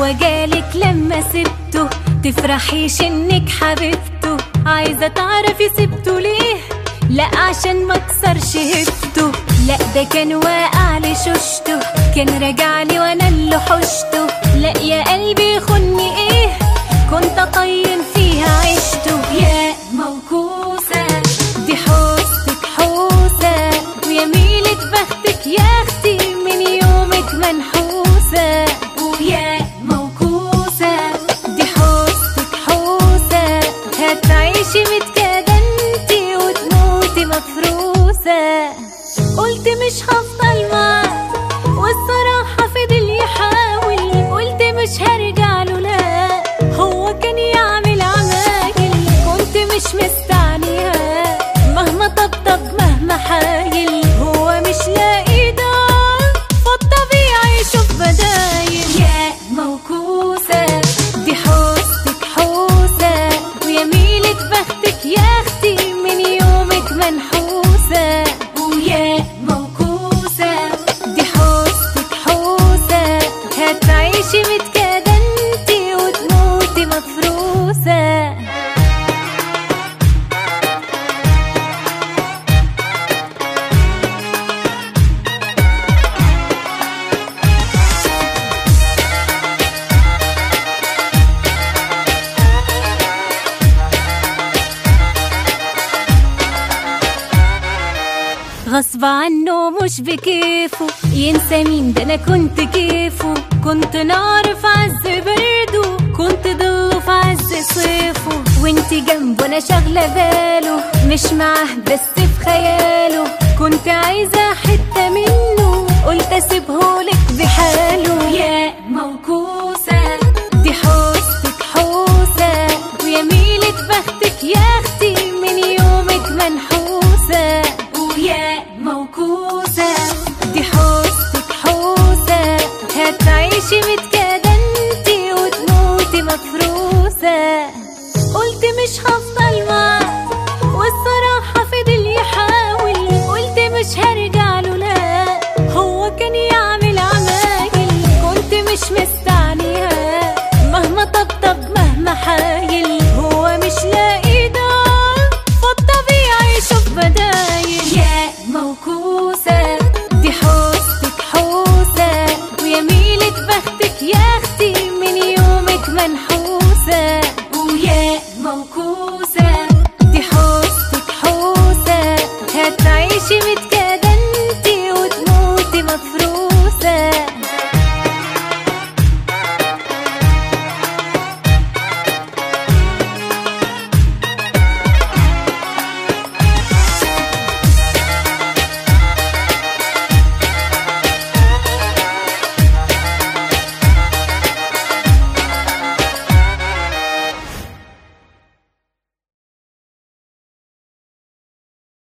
هو جالك لما سبته تفرحيش انك حبيبته عايزة تعرفي سبته ليه لا عشان ما كسرش هبته لا ده كان واقع لشوشته كان راجع لي وانا اللي حشته لا يا قلبي خني ايه كنت طين فيها عشته يا موكوسة دي حوستك حوسة ويا ميلة بختك يا اختي من يومك منحوسة ويا موكوسة دي حوستك حوسة هتعيشي متكدنتي وتموتي مفروسة قلت مش هفضل معاك والصراحة فضل يحاول قلت مش هرجع له لا هو كان يعمل عمايل كنت مش مستعنيها مهما طبطب مهما حايل هو مش لاقي ده فالطبيعي يشوف بدايل يا موكوسة دي حوستك حوسة ويا ميلة بختك يا اختي من يومك منحوسة ويا موكوسة دي حوستك حوسة هتعيشي متكدنتي وتموتي مفروسة غصب عنه مش بكيفه ينسى مين ده انا كنت كيفه كنت نار في عز برده كنت ضله في عز صيفه وانت جنبه انا شاغله باله مش معاه بس في خياله كنت عايزه حته منه قلت اسيبهولك